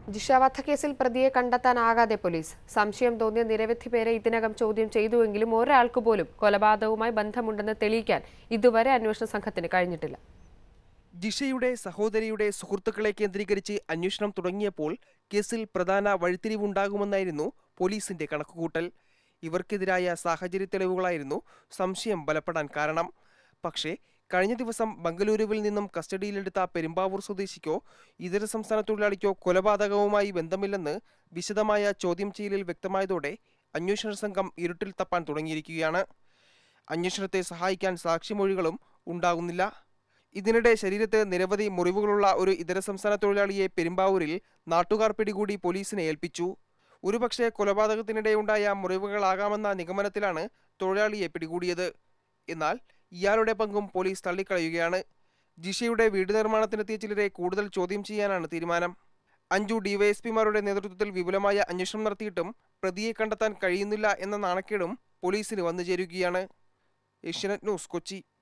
ജിഷ വധക്കേസിൽ പ്രതിയെ കണ്ടെത്താനാകാതെ പോലീസ് സംശയം തോന്നിയ നിരവധി പേരെ ഇതിനകം ചോദ്യം ചെയ്തുവെങ്കിലും ഒരാൾക്ക് പോലും കൊലപാതകവുമായി ബന്ധമുണ്ടെന്ന് തെളിയിക്കാൻ ഇതുവരെ അന്വേഷണ സംഘത്തിന് കഴിഞ്ഞിട്ടില്ല ജിഷയുടെ സഹോദരിയുടെ സുഹൃത്തുക്കളെ കേന്ദ്രീകരിച്ച് അന്വേഷണം തുടങ്ങിയപ്പോൾ കേസിൽ പ്രധാന വഴിത്തിരിവുണ്ടാകുമെന്നായിരുന്നു പോലീസിന്റെ കണക്കുകൂട്ടൽ ഇവർക്കെതിരായ സാഹചര്യ തെളിവുകളായിരുന്നു സംശയം ബലപ്പെടാൻ കാരണം പക്ഷേ കഴിഞ്ഞ ദിവസം ബംഗളൂരുവിൽ നിന്നും കസ്റ്റഡിയിലെടുത്ത പെരുമ്പാവൂർ സ്വദേശിക്കോ ഇതര സംസ്ഥാന തൊഴിലാളിക്കോ കൊലപാതകവുമായി ബന്ധമില്ലെന്ന് വിശദമായ ചോദ്യം ചെയ്യലിൽ വ്യക്തമായതോടെ അന്വേഷണ സംഘം ഇരുട്ടിൽ തപ്പാൻ തുടങ്ങിയിരിക്കുകയാണ് അന്വേഷണത്തെ സഹായിക്കാൻ സാക്ഷിമൊഴികളും ഉണ്ടാകുന്നില്ല ഇതിനിടെ ശരീരത്ത് നിരവധി മുറിവുകളുള്ള ഒരു ഇതര സംസ്ഥാന തൊഴിലാളിയെ പെരുമ്പാവൂരിൽ നാട്ടുകാർ പിടികൂടി പോലീസിനെ ഏൽപ്പിച്ചു ഒരുപക്ഷെ കൊലപാതകത്തിനിടെയുണ്ടായ മുറിവുകളാകാമെന്ന നിഗമനത്തിലാണ് തൊഴിലാളിയെ പിടികൂടിയത് എന്നാൽ ഇയാളുടെ പങ്കും പോലീസ് തള്ളിക്കളയുകയാണ് ജിഷയുടെ വീട് നിർമ്മാണത്തിനെത്തിയ ചിലരെ കൂടുതൽ ചോദ്യം ചെയ്യാനാണ് തീരുമാനം അഞ്ചു ഡിവൈഎസ്പിമാരുടെ നേതൃത്വത്തിൽ വിപുലമായ അന്വേഷണം നടത്തിയിട്ടും പ്രതിയെ കണ്ടെത്താൻ കഴിയുന്നില്ല എന്ന നാണക്കേടും പോലീസിന് വന്നു ചേരുകയാണ് ഏഷ്യാനെറ്റ് ന്യൂസ് കൊച്ചി